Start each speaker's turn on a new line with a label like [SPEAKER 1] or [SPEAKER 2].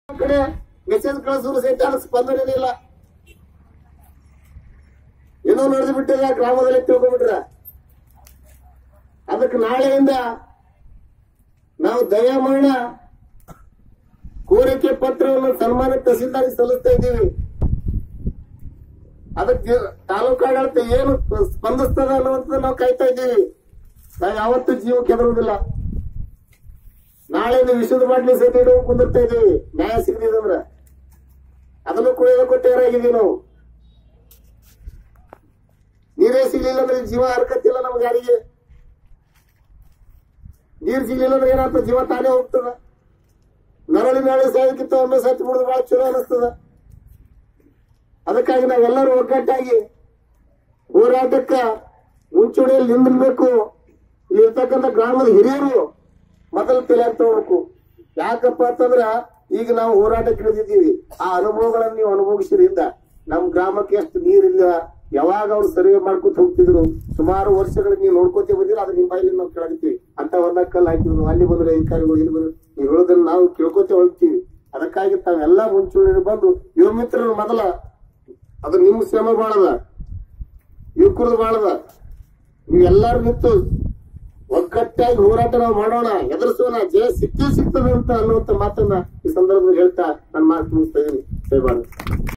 [SPEAKER 1] ಕಡೆ ಮೆಸೇಜ್ ಕಳಿಸಿದ್ರು ಸಹಿತ ಅದಕ್ಕೆ ಸ್ಪಂದನೆ ಇಲ್ಲ ಏನೋ ನಡೆದು ಬಿಟ್ಟಿರ ಗ್ರಾಮದಲ್ಲಿ ತಿಳ್ಕೊಂಡ್ಬಿಟ್ರ ಅದಕ್ಕೆ ನಾಳೆಯಿಂದ ನಾವು ದಯಾಮರಣ ಕೋರಿಕೆ ಪತ್ರವನ್ನು ಸನ್ಮಾನ ತಹಸೀಲ್ದಾರ್ ಸಲ್ಲಿಸ್ತಾ ಇದ್ದೀವಿ ಅದಕ್ಕೆ ತಾಲೂಕು ಆಡಳಿತ ಏನು ಸ್ಪಂದಿಸ್ತದ ಅನ್ನುವಂಥದ್ದು ನಾವು ಕಾಯ್ತಾ ಇದ್ದೀವಿ ನಾವು ಯಾವತ್ತೂ ಜೀವ ಕೆದರುವುದಿಲ್ಲ ನಾಳೆ ನೀವು ವಿಷದ ಬಾಟ್ಲಿ ಸಹಿತ ಇಡುವ ಕುಂದಿರ್ತಾ ಇದ್ದೀವಿ ನ್ಯಾಯ ಸಿಗಲಿದಂದ್ರ ಅದನ್ನು ಕುಡಿಯೋದಕ್ಕೂ ತಯಾರಾಗಿದ್ದೀವಿ ನಾವು ನೀರೇ ಸಿಗ್ಲಿಲ್ಲ ಅಂದ್ರೆ ಜೀವ ಹರ್ಕತ್ತಿಲ್ಲ ನಮ್ಗೆ ಯಾರಿಗೆ ನೀರ್ ಸಿಗ್ಲಿಲ್ಲ ಅಂದ್ರೆ ಏನಾಗ್ತದೆ ಜೀವ ತಾನೇ ಹೋಗ್ತದ ನರಳಿ ನಾಳೆ ಸಾಯೋದಕ್ಕಿಂತ ಒಮ್ಮೆ ಸತ್ತು ಬಿಡುದು ಬಹಳ ಚಲೋ ಅನಿಸ್ತದ ಅದಕ್ಕಾಗಿ ನಾವೆಲ್ಲರೂ ಒಗ್ಗಟ್ಟಾಗಿ ಹೋರಾಟಕ್ಕ ಮುಂಚೂಣಿಯಲ್ಲಿ ನಿಂದಿರ್ಬೇಕು ಇಲ್ಲಿರ್ತಕ್ಕಂಥ ಗ್ರಾಮದ ಹಿರಿಯರು ಮೊದಲು ತಲೆ ತಗೋಬೇಕು ಯಾಕಪ್ಪ ಅಂತಂದ್ರ ಈಗ ನಾವು ಹೋರಾಟಕ್ಕೆ ಇಳಿದಿದ್ದೀವಿ ಆ ಅನುಭವಗಳನ್ನ ನೀವು ಅನುಭವಿಸಿದ್ರಿಂದ ನಮ್ ಗ್ರಾಮಕ್ಕೆ ಎಷ್ಟು ನೀರಿಲ್ಲ ಯಾವಾಗ ಅವ್ರು ಸರ್ವೆ ಮಾಡ್ಕೊತ ಹೋಗ್ತಿದ್ರು ಸುಮಾರು ವರ್ಷಗಳ ನೀವು ನೋಡ್ಕೊತ ಬಂದಿಲ್ಲ ಅದು ನಿಮ್ಮ ಬಾಯಲ್ಲಿ ನಾವು ಕೇಳಾಕತ್ತೀವಿ ಅಂತ ಒಂದ ಕಲ್ಲು ಹಾಕಿದ್ರು ಅಲ್ಲಿ ಬಂದ್ರೆ ಅಧಿಕಾರಿಗಳು ಇಲ್ಲಿ ಬಂದ್ರು ನೀವು ಹೇಳೋದನ್ನ ನಾವು ಕೇಳ್ಕೊತ ಹೋಗ್ತೀವಿ ಅದಕ್ಕಾಗಿ ತಾವೆಲ್ಲ ಮುಂಚೂಣಿ ಬಂದು ಯುವ ಮಿತ್ರರು ಮೊದಲ ಅದು ನಿಮ್ಮ ಶ್ರಮ ಬಾಳದ ಯುವಕರದು ಬಾಳದ ನೀವೆಲ್ಲರೂ ನಿಂತು ಒಗ್ಗಟ್ಟಾಗಿ ಹೋರಾಟ ನಾವು ಮಾಡೋಣ ಎದುರಿಸೋಣ ಜಯ ಸಿಕ್ಕೇ ಸಿಗ್ತದೆ ಅಂತ ಅನ್ನುವಂತ ಮಾತನ್ನ ಈ ಸಂದರ್ಭದಲ್ಲಿ ಹೇಳ್ತಾ ನನ್ನ ಮಾತು ಮುಗಿಸ್ತಾ ಇದೀನಿ ಜೈ ಭಾರತ್